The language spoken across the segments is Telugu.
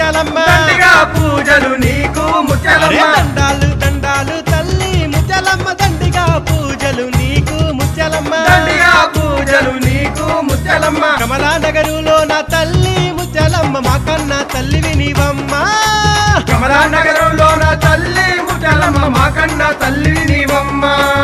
ముచ్చలమ్మ దండిగా పూజలు నీకు అరే ముచ్చలమ్మ దండాలు దండాలు తల్లి ముచ్చలమ్మ దండిగా పూజలు నీకు ముచ్చలమ్మ దండిగా పూజలు నీకు ముచ్చలమ్మ కమలా నగరులో నా తల్లి ముచ్చలమ్మ మా కన్న తల్లివి నీవమ్మ కమలా నగరంలో నా తల్లి ముచ్చలమ్మ మా కన్న తల్లి నీవమ్మ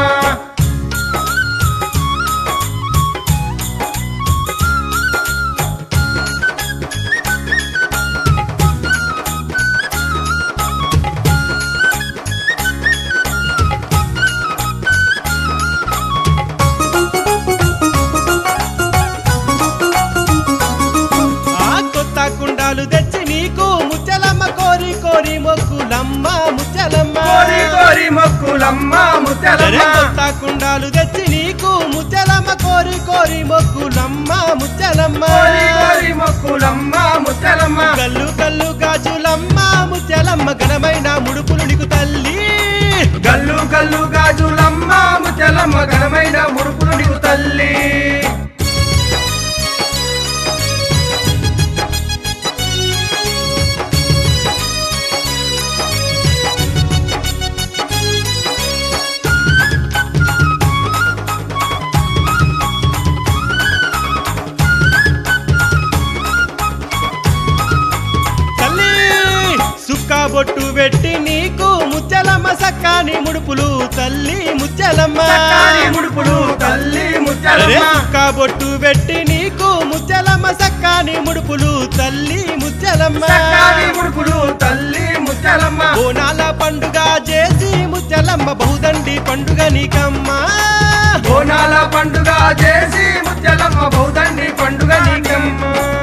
ఆ కొత్త కుండాలు తెచ్చి నీకు ముచ్చలమ్మ కోరి కోరి మొక్కులమ్మ ముచ్చలమ్మ కోరి కోరి మొక్కులమ్మ అరే ముచ్చలమ్మ కొత్త కుండాలు తెచ్చి నీకు ముచ్చలమ్మ కోరి కోరి మొక్కులమ్మ ముచ్చలమ్మ కోరి కోరి మొక్కులమ్మ ముచ్చలమ్మ కల్లు కల్లు గాజులమ్మ ముచ్చలమ్మ ఘనమైన ముడుపులు నీకు తల్లి గల్లు గల్లు గాజులమ్మ ముచ్చలమ్మ ఘనమైన ముడుపులు నీకు తల్లి తల్లి సుక్క బొట్టు పెట్టి నీకు ముచ్చలమ్మ సక్కాని ముడుపులు తల్లి ముచ్చలమ్మ చక్కని ముడుపులు తల్లి అరే ముచ్చలమ్మ సుక్క బొట్టు పెట్టి నీకు ముచ్చలమ్మ సక్కాని ముడుపులు తల్లి ముచ్చలమ్మ చక్కని ముడుపులు తల్లి ముచ్చలమ్మ బోనాల పండుగ చేసి ముచ్చలమ్మ బహుదండి పండుగ నీకమ్మా బోనాల పండుగ చేసి ముచ్చలమ్మ బౌదండి పండుగ నీకమ్మ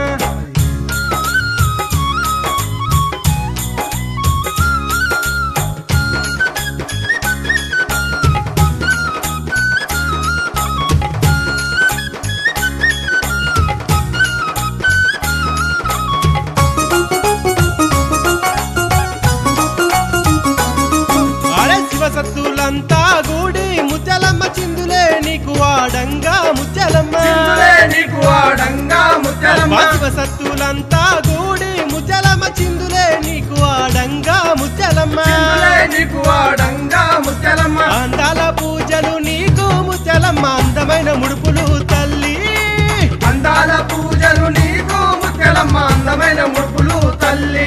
అరే శివసత్తులంతా గూడి ముచ్చలమ్మ చిందులే నీకు ఆడంగా ముచ్చలమ్మ చిందులే నీకు ఆడంగా ముచ్చలమ్మ అబ్బా శివసత్తులంతా గూడి ముచ్చలమ్మ చిందులే నీకు ఆడంగా ముచ్చలమ్మ చిందులే నీకు ఆడంగా ముచ్చలమ్మ అందాల పూజలు నీకు ముచ్చలమ్మ అందమైన ముడుపులు తల్లి అందాల పూజలు నీకు ముచ్చలమ్మ అందమైన ముడుపులు తల్లి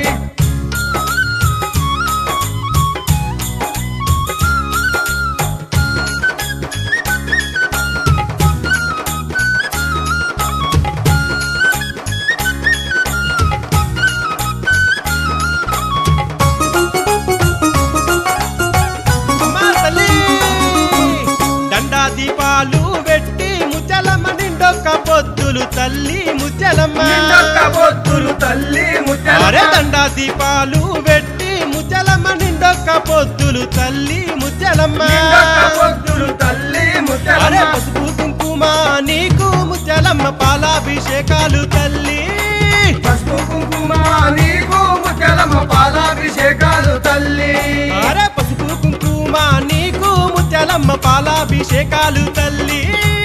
అమ్మా తల్లి దండా దీపాలు పెట్టి ముచ్చలమ్మ నిండొక్క పొద్దులు తల్లి ముచ్చలమ్మ నిండొక్క బొద్దులు తల్లి అరే ముచ్చలమ్మ దండా దీపాలు పెట్టి ముచ్చలమ్మ నిండొక్క పొద్దులు తల్లి ముచ్చలమ్మ నిండొక్క బొద్దులు తల్లి అరే ముచ్చలమ్మ పసుపు కుంకుమ నీకు ముచ్చలమ్మ పాలాభిషేకాలు తల్లి పసుపు కుంకుమ నీకు ముచ్చలమ్మ పాలాభిషేకాలు తల్లి అరే పసుపు కుంకుమ నీకు ముచ్చలమ్మ పాలాభిషేకాలు తల్లి